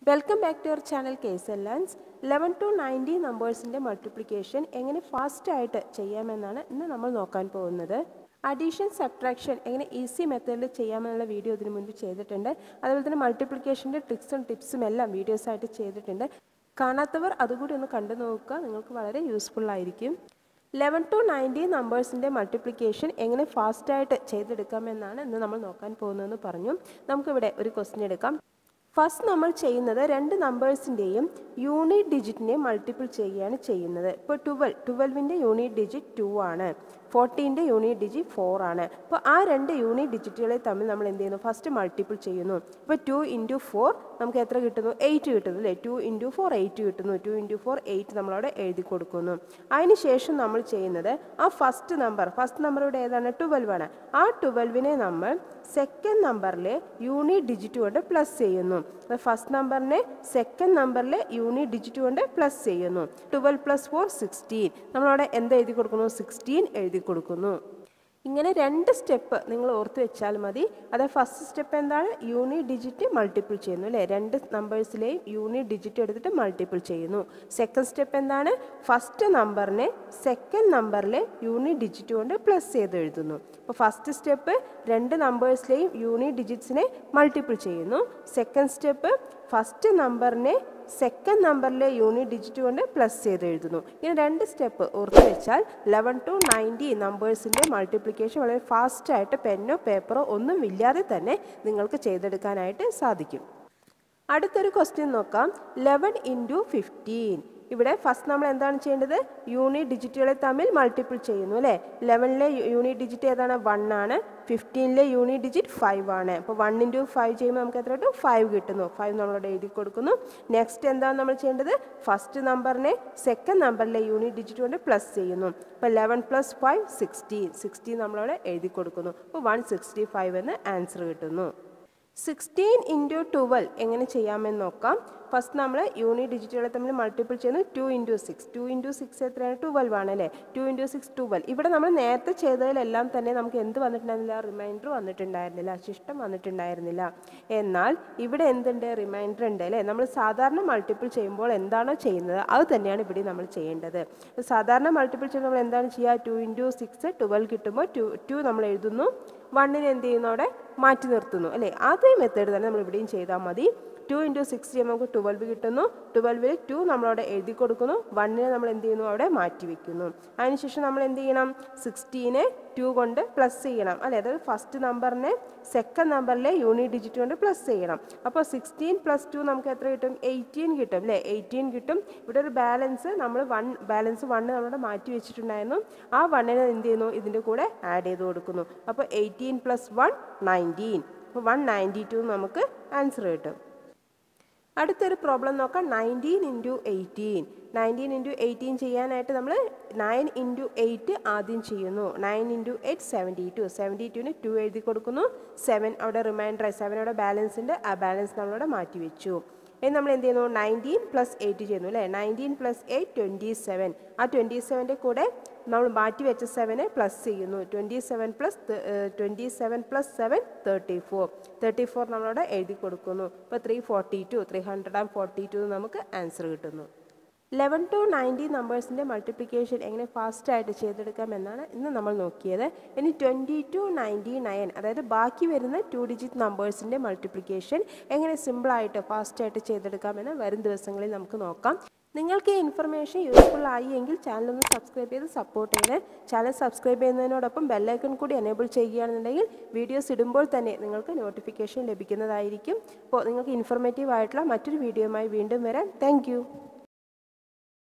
welcome back to your channel case lance eleven to ninety നമ്പേഴ്സിൻ്റെ multiplication എങ്ങനെ fast ആയിട്ട് ചെയ്യാമെന്നാണ് ഇന്ന് നമ്മൾ നോക്കാൻ പോകുന്നത് അഡീഷൻ സബ്ട്രാക്ഷൻ എങ്ങനെ ഈസി മെത്തേഡിൽ ചെയ്യാമെന്നുള്ള വീഡിയോ ഇതിനു മുൻപ് ചെയ്തിട്ടുണ്ട് അതുപോലെ തന്നെ മൾട്ടിപ്ലിക്കേഷൻ്റെ ട്രിക്സും ടിപ്സും എല്ലാം വീഡിയോസായിട്ട് ചെയ്തിട്ടുണ്ട് കാണാത്തവർ അതുകൂടി ഒന്ന് കണ്ടു നോക്കുക നിങ്ങൾക്ക് വളരെ യൂസ്ഫുൾ ആയിരിക്കും ലെവൻ ടു നയൻറ്റി നമ്പേഴ്സിൻ്റെ മൾട്ടിപ്ലിക്കേഷൻ എങ്ങനെ ഫാസ്റ്റായിട്ട് ചെയ്തെടുക്കാമെന്നാണ് ഇന്ന് നമ്മൾ നോക്കാൻ പോകുന്നതെന്ന് പറഞ്ഞു നമുക്കിവിടെ ഒരു ക്വസ്റ്റ്യൻ എടുക്കാം ഫസ്റ്റ് നമ്മൾ ചെയ്യുന്നത് രണ്ട് നമ്പേഴ്സിൻ്റെയും യൂണിറ്റ് ഡിജിറ്റിനെ മൾട്ടിപ്പിൾ ചെയ്യുകയാണ് ചെയ്യുന്നത് ഇപ്പോൾ ട്വൽവ് ട്വൽവിൻ്റെ യൂണിറ്റ് ഡിജിറ്റ് ടു ആണ് ഫോർട്ടീൻ്റെ യൂണിറ്റ് ഡിജിറ്റ് ഫോർ ആണ് അപ്പോൾ ആ രണ്ട് യൂണിറ്റ് ഡിജിറ്റുകളെ തമ്മിൽ നമ്മൾ എന്ത് ചെയ്യുന്നു ഫസ്റ്റ് മൾട്ടിപ്പിൾ ചെയ്യുന്നു ഇപ്പോൾ ടു ഇൻറ്റു ഫോർ നമുക്ക് എത്ര കിട്ടുന്നു എയ്റ്റ് കിട്ടുന്നു അല്ലേ ടു ഇൻറ്റു ഫോർ എയ്റ്റ് കിട്ടുന്നു ടു ഇൻറ്റു ഫോർ എയ്റ്റ് നമ്മളവിടെ എഴുതി കൊടുക്കുന്നു അതിന് ശേഷം നമ്മൾ ചെയ്യുന്നത് ആ ഫസ്റ്റ് നമ്പർ ഫസ്റ്റ് നമ്പർ ഇവിടെ ഏതാണ് ട്വൽവ് ആണ് ആ ട്വൽവിനെ നമ്മൾ സെക്കൻഡ് നമ്പറിലെ യൂണിറ്റ് ഡിജിറ്റ് കൊണ്ട് പ്ലസ് ചെയ്യുന്നു ഫസ്റ്റ് നമ്പറിനെ സെക്കൻഡ് നമ്പറിലെ യൂണിറ്റ് ഡിജിറ്റ് കൊണ്ട് പ്ലസ് ചെയ്യുന്നു ട്വൽവ് പ്ലസ് ഫോർ സിക്സ്റ്റീൻ നമ്മളവിടെ എന്ത് എഴുതി കൊടുക്കുന്നു സിക്സ്റ്റീൻ എഴുതി കൊടുക്കുന്നു ഇങ്ങനെ രണ്ട് സ്റ്റെപ്പ് നിങ്ങൾ ഓർത്ത് വെച്ചാൽ മതി അത് ഫസ്റ്റ് സ്റ്റെപ്പ് എന്താണ് യൂണിറ്റ് ഡിജിറ്റ് മൾട്ടിപ്പിൾ ചെയ്യുന്നു അല്ലേ രണ്ട് നമ്പേഴ്സിലെയും യൂണിറ്റ് ഡിജിറ്റ് എടുത്തിട്ട് മൾട്ടിപ്പിൾ ചെയ്യുന്നു സെക്കൻഡ് സ്റ്റെപ്പ് എന്താണ് ഫസ്റ്റ് നമ്പറിനെ സെക്കൻഡ് നമ്പറിലെ യൂണിറ്റ് ഡിജിറ്റ് കൊണ്ട് പ്ലസ് ചെയ്ത് എഴുതുന്നു അപ്പോൾ ഫസ്റ്റ് സ്റ്റെപ്പ് രണ്ട് നമ്പേഴ്സിലെയും യൂണിറ്റ് ഡിജിറ്റ്സിനെ മൾട്ടിപ്പിൾ ചെയ്യുന്നു സെക്കൻഡ് സ്റ്റെപ്പ് ഫസ്റ്റ് നമ്പറിനെ സെക്കൻഡ് നമ്പറിലെ യൂണിറ്റ് ഡിജിറ്റ് കൊണ്ട് പ്ലസ് ചെയ്ത് എഴുതുന്നു ഇങ്ങനെ രണ്ട് സ്റ്റെപ്പ് ഓർത്ത് വെച്ചാൽ ലെവൻ ടു നയൻറ്റി നമ്പേഴ്സിൻ്റെ മൾട്ടിപ്ലിക്കേഷൻ വളരെ ഫാസ്റ്റായിട്ട് പെന്നോ പേപ്പറോ ഒന്നും ഇല്ലാതെ തന്നെ നിങ്ങൾക്ക് ചെയ്തെടുക്കാനായിട്ട് സാധിക്കും അടുത്തൊരു ക്വസ്റ്റ്യൻ നോക്കാം ലെവൻ ഇൻറ്റു ഫിഫ്റ്റീൻ ഇവിടെ ഫസ്റ്റ് നമ്മൾ എന്താണ് ചെയ്യേണ്ടത് യൂണിറ്റ് ഡിജിറ്റുകളെ തമ്മിൽ മൾട്ടിപ്പിൾ ചെയ്യുന്നു അല്ലേ ലെവനിലെ യൂണിറ്റ് ഡിജിറ്റ് ഏതാണ് വൺ ആണ് ഫിഫ്റ്റീനിലെ യൂണിറ്റ് ഡിജിറ്റ് ഫൈവ് ആണ് അപ്പോൾ വൺ ഇൻറ്റു ഫൈവ് ചെയ്യുമ്പോൾ നമുക്ക് എത്ര കിട്ടും ഫൈവ് കിട്ടുന്നു ഫൈവ് നമ്മളവിടെ എഴുതി കൊടുക്കുന്നു നെക്സ്റ്റ് എന്താണ് നമ്മൾ ചെയ്യേണ്ടത് ഫസ്റ്റ് നമ്പറിനെ സെക്കൻഡ് നമ്പറിലെ യൂണിറ്റ് ഡിജിറ്റ് കൊണ്ട് പ്ലസ് ചെയ്യുന്നു അപ്പോൾ eleven plus five sixteen sixteen നമ്മളവിടെ എഴുതി കൊടുക്കുന്നു അപ്പോൾ വൺ സിക്സ്റ്റി ഫൈവ് എന്ന് ആൻസർ കിട്ടുന്നു സിക്സ്റ്റീൻ ഇൻറ്റു ട്വൽവ് എങ്ങനെ ചെയ്യാമെന്ന് നോക്കാം ഫസ്റ്റ് നമ്മൾ യൂണിറ്റ് ഡിജിറ്റുകളെ തമ്മിൽ മൾട്ടിപ്പിൾ ചെയ്യുന്നു two into six two into six എത്രയാണ് ട്വൽവ് ആണ് അല്ലേ ടു ഇൻറ്റു സിക്സ് ട്വൽവ് ഇവിടെ നമ്മൾ നേരത്തെ ചെയ്തതിലെല്ലാം തന്നെ നമുക്ക് എന്ത് വന്നിട്ടുണ്ടായിരുന്നില്ല റിമൈൻഡർ വന്നിട്ടുണ്ടായിരുന്നില്ല ശിഷ്ടം വന്നിട്ടുണ്ടായിരുന്നില്ല എന്നാൽ ഇവിടെ എന്തുണ്ട് റിമൈൻഡർ ഉണ്ട് അല്ലേ നമ്മൾ സാധാരണ മൾട്ടിപ്പിൾ ചെയ്യുമ്പോൾ എന്താണോ ചെയ്യുന്നത് അത് തന്നെയാണ് ഇവിടെ നമ്മൾ ചെയ്യേണ്ടത് സാധാരണ മൾട്ടിപ്പിൾ ചെയ്യുമ്പോൾ നമ്മൾ എന്താണ് ചെയ്യുക ടു ഇൻറ്റു സിക്സ് ട്വൽവ് കിട്ടുമ്പോൾ ടു ടു നമ്മൾ എഴുതുന്നു വണ്ണിന് എന്ത് ചെയ്യുന്നു അവിടെ മാറ്റി നിർത്തുന്നു അല്ലേ അതേ മെത്തേഡ് തന്നെ നമ്മൾ ഇവിടെയും ചെയ്താൽ മതി ടു ഇൻറ്റു സിക്സ് ചെയ്യുമ്പോൾ നമുക്ക് ട്വൽവ് കിട്ടുന്നു ട്വൽവിൽ ടു നമ്മളവിടെ എഴുതി കൊടുക്കുന്നു വണ്ണിനെ നമ്മൾ എന്ത് ചെയ്യുന്നു അവിടെ മാറ്റി വെക്കുന്നു അതിനുശേഷം നമ്മൾ എന്ത് ചെയ്യണം സിക്സ്റ്റീനെ ടു കൊണ്ട് പ്ലസ് ചെയ്യണം അല്ലേ അതായത് ഫസ്റ്റ് നമ്പറിനെ സെക്കൻഡ് നമ്പറിലെ യൂണിറ്റ് ഡിജിറ്റ് കൊണ്ട് പ്ലസ് ചെയ്യണം അപ്പോൾ സിക്സ്റ്റീൻ പ്ലസ് ടു നമുക്ക് എത്ര കിട്ടും എയ്റ്റീൻ കിട്ടും അല്ലേ എയ്റ്റീൻ കിട്ടും ഇവിടെ ഒരു ബാലൻസ് നമ്മൾ വൺ ബാലൻസ് വണ്ണ് നമ്മുടെ മാറ്റി വെച്ചിട്ടുണ്ടായിരുന്നു ആ വണ്ണിനെ എന്ത് ചെയ്യുന്നു ഇതിൻ്റെ കൂടെ ആഡ് ചെയ്ത് കൊടുക്കുന്നു അപ്പോൾ എയ്റ്റീൻ പ്ലസ് വൺ നയൻറ്റീൻ അപ്പോൾ വൺ നയൻറ്റി ടു നമുക്ക് ആൻസർ കിട്ടും അടുത്തൊരു പ്രോബ്ലം നോക്കാം nineteen into eighteen nineteen into eighteen ചെയ്യാനായിട്ട് നമ്മൾ നയൻ ഇൻറ്റു എയ്റ്റ് ആദ്യം ചെയ്യുന്നു nine into eight seventy two seventy ടുവിന് ടു എഴുതി കൊടുക്കുന്നു സെവൻ അവിടെ റിമൈൻഡർ സെവൻ അവിടെ ബാലൻസ് ഉണ്ട് ആ ബാലൻസ് നമ്മളവിടെ മാറ്റി വെച്ചു ഇനി നമ്മൾ എന്ത് ചെയ്യുന്നു നയൻറ്റീൻ പ്ലസ് എയ്റ്റ് ചെയ്യുന്നു അല്ലേ nineteen plus eight twenty seven ആ ട്വൻറ്റി സെവൻ്റെ കൂടെ നമ്മൾ മാറ്റി വെച്ച സെവനെ പ്ലസ് ചെയ്യുന്നു twenty seven plus twenty seven plus seven thirty four thirty four നമ്മളവിടെ എഴുതി കൊടുക്കുന്നു ഇപ്പോൾ three forty two three hundred and forty two നമുക്ക് ആൻസർ കിട്ടുന്നു ലെവൻ ടു നയൻറ്റി നമ്പേഴ്സിൻ്റെ മൾട്ടിപ്ലിക്കേഷൻ എങ്ങനെ ഫാസ്റ്റായിട്ട് ചെയ്തെടുക്കാം എന്നാണ് ഇന്ന് നമ്മൾ നോക്കിയത് ഇനി ട്വൻറ്റി ടു നയൻറ്റി നയൻ അതായത് ബാക്കി വരുന്ന ടു ഡിജിറ്റ് നമ്പേഴ്സിൻ്റെ മൾട്ടിപ്ലിക്കേഷൻ എങ്ങനെ സിമ്പിളായിട്ട് ഫാസ്റ്റായിട്ട് ചെയ്തെടുക്കാമെന്ന് വരും ദിവസങ്ങളിൽ നമുക്ക് നോക്കാം നിങ്ങൾക്ക് ഈ ഇൻഫർമേഷൻ യൂസ്ഫുൾ ആയി എങ്കിൽ ചാനൽ ഒന്ന് സബ്സ്ക്രൈബ് ചെയ്ത് സപ്പോർട്ട് ചെയ്യണേ ചാനൽ സബ്സ്ക്രൈബ് ചെയ്യുന്നതിനോടൊപ്പം ബെല്ലൈക്കൺ കൂടി എനേബിൾ ചെയ്യുകയാണെന്നുണ്ടെങ്കിൽ വീഡിയോസ് ഇടുമ്പോൾ തന്നെ നിങ്ങൾക്ക് നോട്ടിഫിക്കേഷൻ ലഭിക്കുന്നതായിരിക്കും അപ്പോൾ നിങ്ങൾക്ക് ഇൻഫർമേറ്റീവ് ആയിട്ടുള്ള മറ്റൊരു വീഡിയോയുമായി വീണ്ടും വരാം താങ്ക്